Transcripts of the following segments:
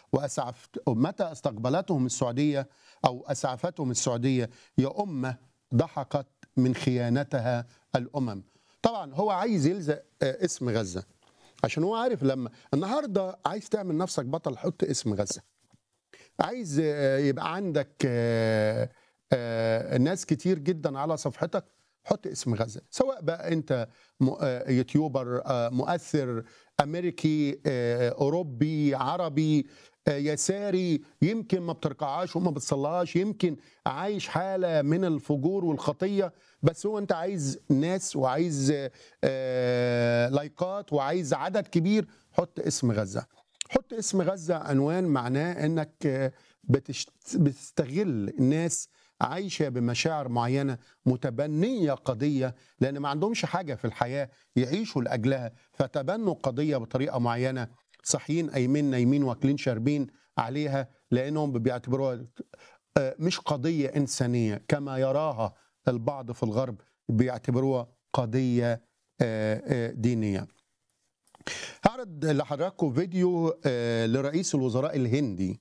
وأسعفت متى استقبلتهم السعودية أو أسعفتهم السعودية يا أمة ضحكت من خيانتها الأمم طبعا هو عايز يلزق آه، اسم غزة عشان هو عارف لما النهارده عايز تعمل نفسك بطل حط اسم غزة عايز آه، يبقى عندك آه، آه، ناس كتير جدا على صفحتك حط اسم غزة سواء بقى انت م- آه، يوتيوبر آه، مؤثر امريكي آه، اوروبي عربي آه، يساري يمكن ما بتركعهاش وما بتصلهاش يمكن عايش حالة من الفجور والخطية بس هو انت عايز ناس وعايز آه، آه، لايكات وعايز عدد كبير حط اسم غزة حط اسم غزة عنوان معناه انك آه، بتشت- بتستغل الناس عايشة بمشاعر معينة متبنية قضية لأن ما عندهمش حاجة في الحياة يعيشوا لأجلها فتبنوا قضية بطريقة معينة صاحيين قايمين نايمين واكلين شاربين عليها لأنهم بيعتبروها آه، مش قضية إنسانية كما يراها البعض في الغرب بيعتبروها قضية آه، آه، دينية هعرض لحضراتكم فيديو آه، لرئيس الوزراء الهندي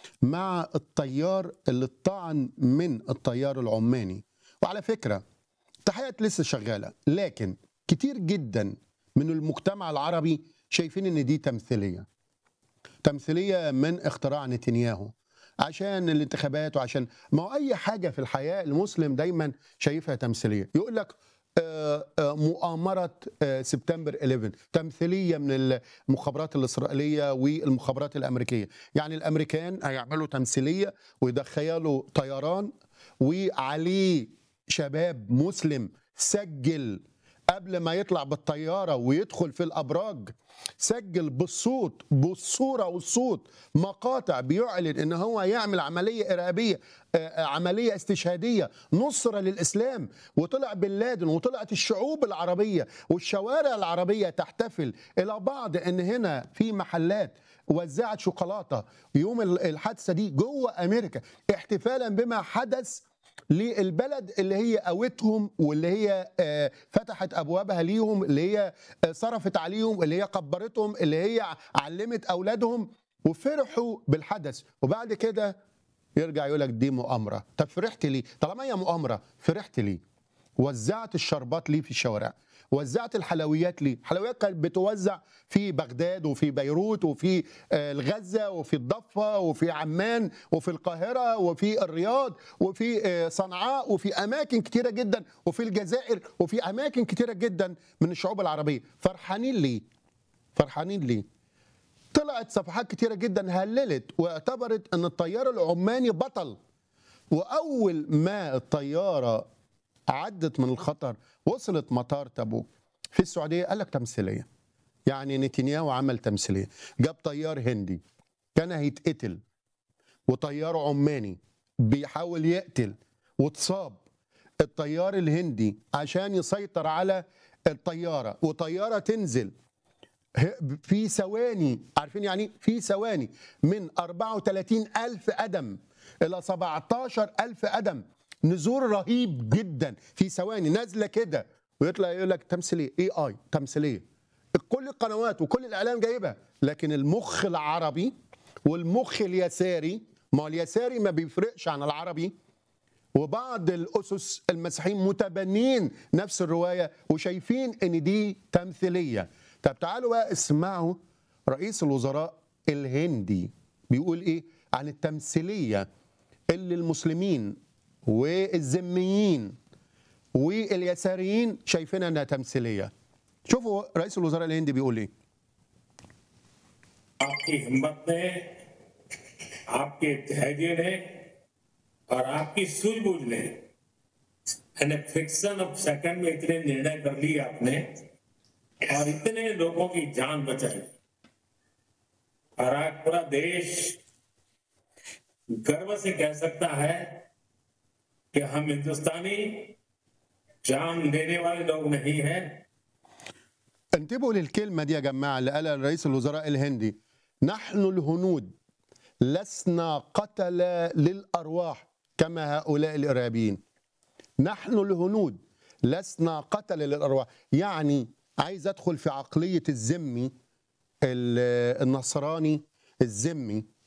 مع الطيار اللي اتطعن من الطيار العماني وعلى فكرة التحقيقات لسه شغالة لكن كتير جدا من المجتمع العربي شايفين ان دي تمثيلية تمثيلية من اختراع نتنياهو عشان الانتخابات وعشان ما هو اي حاجة في الحياة المسلم دايما شايفها تمثيلية يقول لك آه، آه، مؤامرة آه، سبتمبر 11 تمثيلية من المخابرات الإسرائيلية والمخابرات الأمريكية يعني الأمريكان هيعملوا تمثيلية ويدخلوا طيران وعليه شباب مسلم سجل قبل ما يطلع بالطيارة ويدخل في الأبراج سجل بالصوت بالصورة والصوت مقاطع بيعلن ان هو يعمل عملية إرهابية آه، عملية استشهادية نصرة للإسلام وطلع بن لادن وطلعت الشعوب العربية والشوارع العربية تحتفل إلى بعض ان هنا في محلات وزعت شوكولاتة يوم الحادثة دي جوه أمريكا احتفالا بما حدث للبلد اللي هي قوتهم واللي هي آه، فتحت ابوابها ليهم اللي هي آه، صرفت عليهم اللي هي كبرتهم اللي هي علمت اولادهم وفرحوا بالحدث وبعد كده يرجع يقول لك دي مؤامره طب فرحت ليه طالما هي مؤامره فرحت ليه وزعت الشربات ليه في الشوارع وزعت الحلويات ليه الحلويات كانت بتوزع في بغداد وفي بيروت وفي آه، غزة وفي الضفة وفي عمان وفي القاهرة وفي الرياض وفي آه، صنعاء وفي أماكن كتيرة جدا وفي الجزائر وفي أماكن كتيرة جدا من الشعوب العربية فرحانين ليه فرحانين ليه طلعت صفحات كتيرة جدا هللت واعتبرت ان الطيار العماني بطل واول ما الطياره عدت من الخطر وصلت مطار تبوك في السعوديه قال لك تمثيليه يعني نتنياهو عمل تمثيليه جاب طيار هندي كان هيتقتل وطيار عماني بيحاول يقتل واتصاب الطيار الهندي عشان يسيطر على الطياره وطياره تنزل في ثواني عارفين يعني إيه؟ في ثواني من 34 ألف قدم إلى 17 ألف قدم نزول رهيب جدا في ثواني نازلة كده ويطلع يقول لك تمثيلية اي اي تمثيلية كل القنوات وكل الإعلام جايبها لكن المخ العربي والمخ اليساري ما هو اليساري ما بيفرقش عن العربي وبعض الاسس المسيحيين متبنين نفس الروايه وشايفين ان دي تمثيليه طب تعالوا بقى اسمعوا رئيس الوزراء الهندي بيقول ايه عن التمثيليه اللي المسلمين والذميين واليساريين شايفين انها تمثيليه شوفوا رئيس الوزراء الهندي بيقول ايه आपकी हिम्मत ने आपके धैर्य ने और आपकी सूझबूझ ने इन फ्रिक्शन ऑफ सेकंड में इतने निर्णय कर लिए आपने और इतने लोगों की जान बचाई और आज पूरा देश गर्व से कह सकता है कि हम हिंदुस्तानी जान देने वाले लोग नहीं हैं انتبهوا للكلمة دي يا جماعة اللي قالها رئيس الوزراء الهندي نحن الهنود لسنا قتلة للأرواح كما هؤلاء الإرهابيين نحن الهنود لسنا قتلة للأرواح يعني عايز أدخل في عقلية الذمي ال- النصراني الذمي